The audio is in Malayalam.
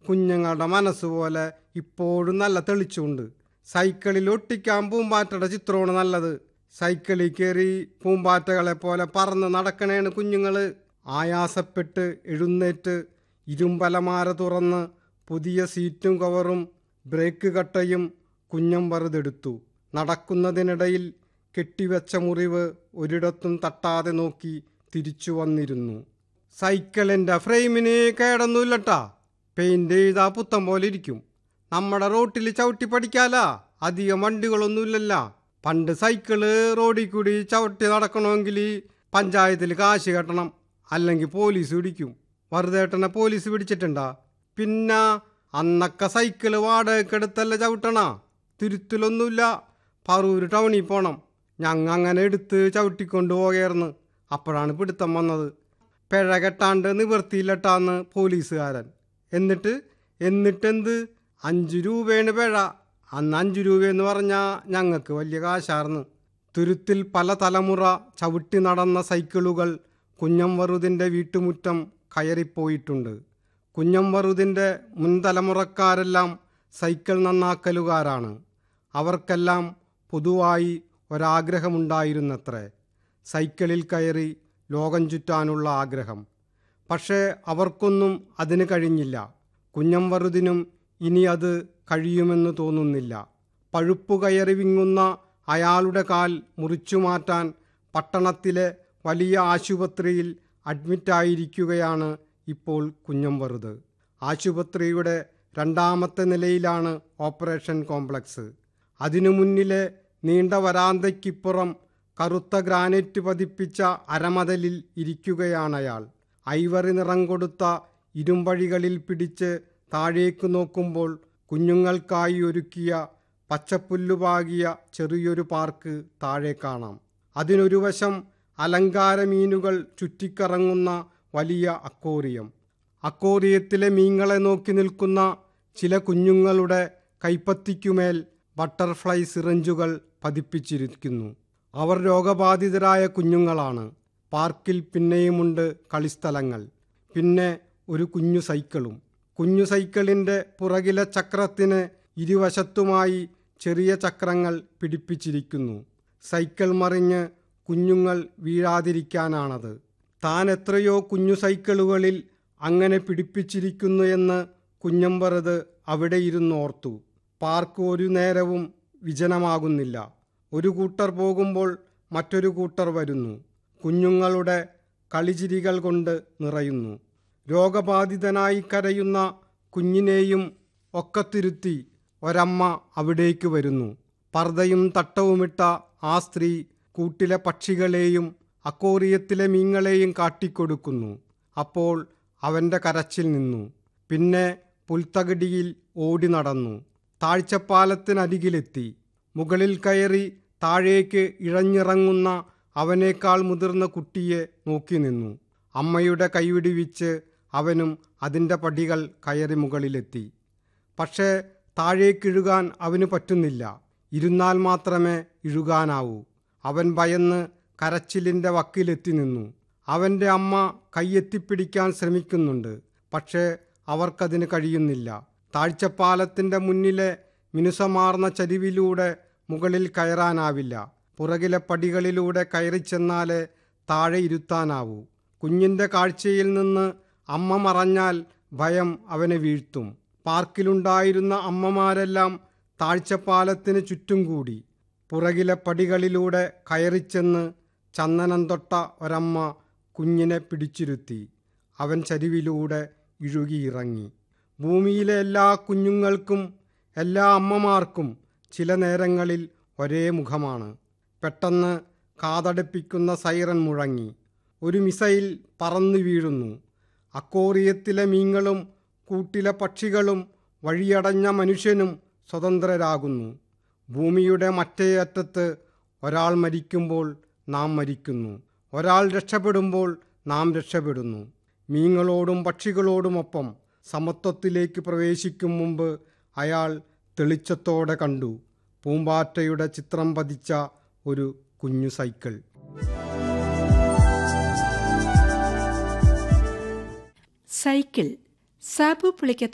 കുഞ്ഞുങ്ങളുടെ മനസ്സുപോലെ ഇപ്പോഴും നല്ല തെളിച്ചുണ്ട് സൈക്കിളിൽ ഒട്ടിക്കാൻ പൂമ്പാറ്റയുടെ ചിത്രമാണ് നല്ലത് സൈക്കിളിൽ കയറി പൂമ്പാറ്റകളെ പോലെ പറന്ന് നടക്കണേണ് കുഞ്ഞുങ്ങൾ ആയാസപ്പെട്ട് എഴുന്നേറ്റ് ഇരുമ്പലമാര തുറന്ന് പുതിയ സീറ്റും കവറും ബ്രേക്ക് കട്ടയും കുഞ്ഞം വെറുതെടുത്തു നടക്കുന്നതിനിടയിൽ കെട്ടിവെച്ച മുറിവ് ഒരിടത്തും തട്ടാതെ നോക്കി തിരിച്ചു വന്നിരുന്നു സൈക്കിളിൻ്റെ ഫ്രെയിമിന് കേടൊന്നുമില്ലട്ടാ പെയിൻ്റ് ചെയ്താൽ പുത്തം പോലെ ഇരിക്കും നമ്മുടെ റോട്ടിൽ ചവിട്ടി പഠിക്കാലാ അധികം വണ്ടികളൊന്നുമില്ലല്ല പണ്ട് സൈക്കിള് റോഡിൽ കൂടി ചവിട്ടി നടക്കണമെങ്കിൽ പഞ്ചായത്തിൽ കാശ് കെട്ടണം അല്ലെങ്കിൽ പോലീസ് പിടിക്കും വെറുതേട്ടനെ പോലീസ് പിടിച്ചിട്ടുണ്ടാ പിന്നെ അന്നൊക്കെ സൈക്കിള് വാടകയ്ക്കെടുത്തല്ല ചവിട്ടണ തിരുത്തലൊന്നുമില്ല പറൂര് ടൗണിൽ പോണം ഞങ്ങ അങ്ങനെ എടുത്ത് ചവിട്ടിക്കൊണ്ട് പോകയായിരുന്നു അപ്പോഴാണ് പിടുത്തം വന്നത് പിഴ കെട്ടാണ്ട് നിവർത്തിയില്ലട്ടാന്ന് പോലീസുകാരൻ എന്നിട്ട് എന്നിട്ടെന്ത് അഞ്ച് രൂപയാണ് പിഴ അന്ന് അഞ്ച് രൂപയെന്ന് പറഞ്ഞാൽ ഞങ്ങൾക്ക് വലിയ കാശാർന്ന് തുരുത്തിൽ പല തലമുറ ചവിട്ടി നടന്ന സൈക്കിളുകൾ കുഞ്ഞംവറുതിൻ്റെ വീട്ടുമുറ്റം കയറിപ്പോയിട്ടുണ്ട് കുഞ്ഞംവറുതിൻ്റെ മുൻതലമുറക്കാരെല്ലാം സൈക്കിൾ നന്നാക്കലുകാരാണ് അവർക്കെല്ലാം പൊതുവായി ഒരാഗ്രഹമുണ്ടായിരുന്നത്രേ സൈക്കിളിൽ കയറി ലോകം ചുറ്റാനുള്ള ആഗ്രഹം പക്ഷേ അവർക്കൊന്നും അതിന് കഴിഞ്ഞില്ല കുഞ്ഞംവറുതിനും ഇനി അത് കഴിയുമെന്ന് തോന്നുന്നില്ല പഴുപ്പു കയറി വിങ്ങുന്ന അയാളുടെ കാൽ മുറിച്ചു മാറ്റാൻ പട്ടണത്തിലെ വലിയ ആശുപത്രിയിൽ അഡ്മിറ്റായിരിക്കുകയാണ് ഇപ്പോൾ കുഞ്ഞംവറുത് ആശുപത്രിയുടെ രണ്ടാമത്തെ നിലയിലാണ് ഓപ്പറേഷൻ കോംപ്ലക്സ് അതിനു മുന്നിലെ നീണ്ട വരാന്തയ്ക്കിപ്പുറം കറുത്ത ഗ്രാനൈറ്റ് പതിപ്പിച്ച അരമതലിൽ ഇരിക്കുകയാണയാൾ ഐവറി നിറം കൊടുത്ത ഇരുമ്പഴികളിൽ പിടിച്ച് താഴേക്ക് നോക്കുമ്പോൾ കുഞ്ഞുങ്ങൾക്കായി ഒരുക്കിയ പച്ചപ്പുല്ലുപാകിയ ചെറിയൊരു പാർക്ക് താഴെ കാണാം അതിനൊരു വശം അലങ്കാര മീനുകൾ ചുറ്റിക്കറങ്ങുന്ന വലിയ അക്കോറിയം അക്കോറിയത്തിലെ മീങ്ങളെ നോക്കി നിൽക്കുന്ന ചില കുഞ്ഞുങ്ങളുടെ കൈപ്പത്തിക്കുമേൽ ബട്ടർഫ്ലൈ സിറഞ്ചുകൾ പതിപ്പിച്ചിരിക്കുന്നു അവർ രോഗബാധിതരായ കുഞ്ഞുങ്ങളാണ് പാർക്കിൽ പിന്നെയുമുണ്ട് കളിസ്ഥലങ്ങൾ പിന്നെ ഒരു കുഞ്ഞു സൈക്കിളും കുഞ്ഞു സൈക്കിളിൻ്റെ പുറകിലെ ചക്രത്തിന് ഇരുവശത്തുമായി ചെറിയ ചക്രങ്ങൾ പിടിപ്പിച്ചിരിക്കുന്നു സൈക്കിൾ മറിഞ്ഞ് കുഞ്ഞുങ്ങൾ വീഴാതിരിക്കാനാണത് താൻ എത്രയോ കുഞ്ഞു സൈക്കിളുകളിൽ അങ്ങനെ പിടിപ്പിച്ചിരിക്കുന്നു എന്ന് കുഞ്ഞമ്പറത് അവിടെ ഇരുന്നോർത്തു പാർക്ക് ഒരു നേരവും വിജനമാകുന്നില്ല ഒരു കൂട്ടർ പോകുമ്പോൾ മറ്റൊരു കൂട്ടർ വരുന്നു കുഞ്ഞുങ്ങളുടെ കളിചിരികൾ കൊണ്ട് നിറയുന്നു രോഗബാധിതനായി കരയുന്ന കുഞ്ഞിനെയും ഒക്കത്തിരുത്തി ഒരമ്മ അവിടേക്ക് വരുന്നു പർദ്ദയും തട്ടവുമിട്ട ആ സ്ത്രീ കൂട്ടിലെ പക്ഷികളെയും അക്കോറിയത്തിലെ മീങ്ങളെയും കാട്ടിക്കൊടുക്കുന്നു അപ്പോൾ അവൻ്റെ കരച്ചിൽ നിന്നു പിന്നെ പുൽത്തകടിയിൽ ഓടി നടന്നു താഴ്ചപ്പാലത്തിനരികിലെത്തി മുകളിൽ കയറി താഴേക്ക് ഇഴഞ്ഞിറങ്ങുന്ന അവനേക്കാൾ മുതിർന്ന കുട്ടിയെ നോക്കി നിന്നു അമ്മയുടെ കൈവിടിവിച്ച് അവനും അതിൻ്റെ പടികൾ കയറി മുകളിലെത്തി പക്ഷേ താഴേക്കിഴുകാൻ അവന് പറ്റുന്നില്ല ഇരുന്നാൽ മാത്രമേ ഇഴുകാനാവൂ അവൻ ഭയന്ന് കരച്ചിലിൻ്റെ വക്കിലെത്തി നിന്നു അവൻ്റെ അമ്മ കൈയെത്തിപ്പിടിക്കാൻ ശ്രമിക്കുന്നുണ്ട് പക്ഷേ അവർക്കതിന് കഴിയുന്നില്ല താഴ്ചപ്പാലത്തിൻ്റെ മുന്നിലെ മിനുസമാർന്ന ചരിവിലൂടെ മുകളിൽ കയറാനാവില്ല പുറകിലെ പടികളിലൂടെ കയറിച്ചെന്നാലേ താഴെ ഇരുത്താനാവൂ കുഞ്ഞിൻ്റെ കാഴ്ചയിൽ നിന്ന് അമ്മ മറഞ്ഞാൽ ഭയം അവനെ വീഴ്ത്തും പാർക്കിലുണ്ടായിരുന്ന അമ്മമാരെല്ലാം താഴ്ചപ്പാലത്തിന് ചുറ്റും കൂടി പുറകിലെ പടികളിലൂടെ കയറിച്ചെന്ന് ചന്ദനം തൊട്ട ഒരമ്മ കുഞ്ഞിനെ പിടിച്ചിരുത്തി അവൻ ചരിവിലൂടെ ഇഴുകിയിറങ്ങി ഭൂമിയിലെ എല്ലാ കുഞ്ഞുങ്ങൾക്കും എല്ലാ അമ്മമാർക്കും ചില നേരങ്ങളിൽ ഒരേ മുഖമാണ് പെട്ടെന്ന് കാതടുപ്പിക്കുന്ന സൈറൻ മുഴങ്ങി ഒരു മിസൈൽ പറന്നു വീഴുന്നു അക്കോറിയത്തിലെ മീങ്ങളും കൂട്ടിലെ പക്ഷികളും വഴിയടഞ്ഞ മനുഷ്യനും സ്വതന്ത്രരാകുന്നു ഭൂമിയുടെ മറ്റേ അറ്റത്ത് ഒരാൾ മരിക്കുമ്പോൾ നാം മരിക്കുന്നു ഒരാൾ രക്ഷപ്പെടുമ്പോൾ നാം രക്ഷപ്പെടുന്നു മീങ്ങളോടും പക്ഷികളോടുമൊപ്പം സമത്വത്തിലേക്ക് പ്രവേശിക്കും മുമ്പ് അയാൾ തെളിച്ചത്തോടെ കണ്ടു പൂമ്പാറ്റയുടെ ചിത്രം പതിച്ച ഒരു കുഞ്ഞു സൈക്കിൾ സൈക്കിൾ സാബു പുളിക്കത്ത്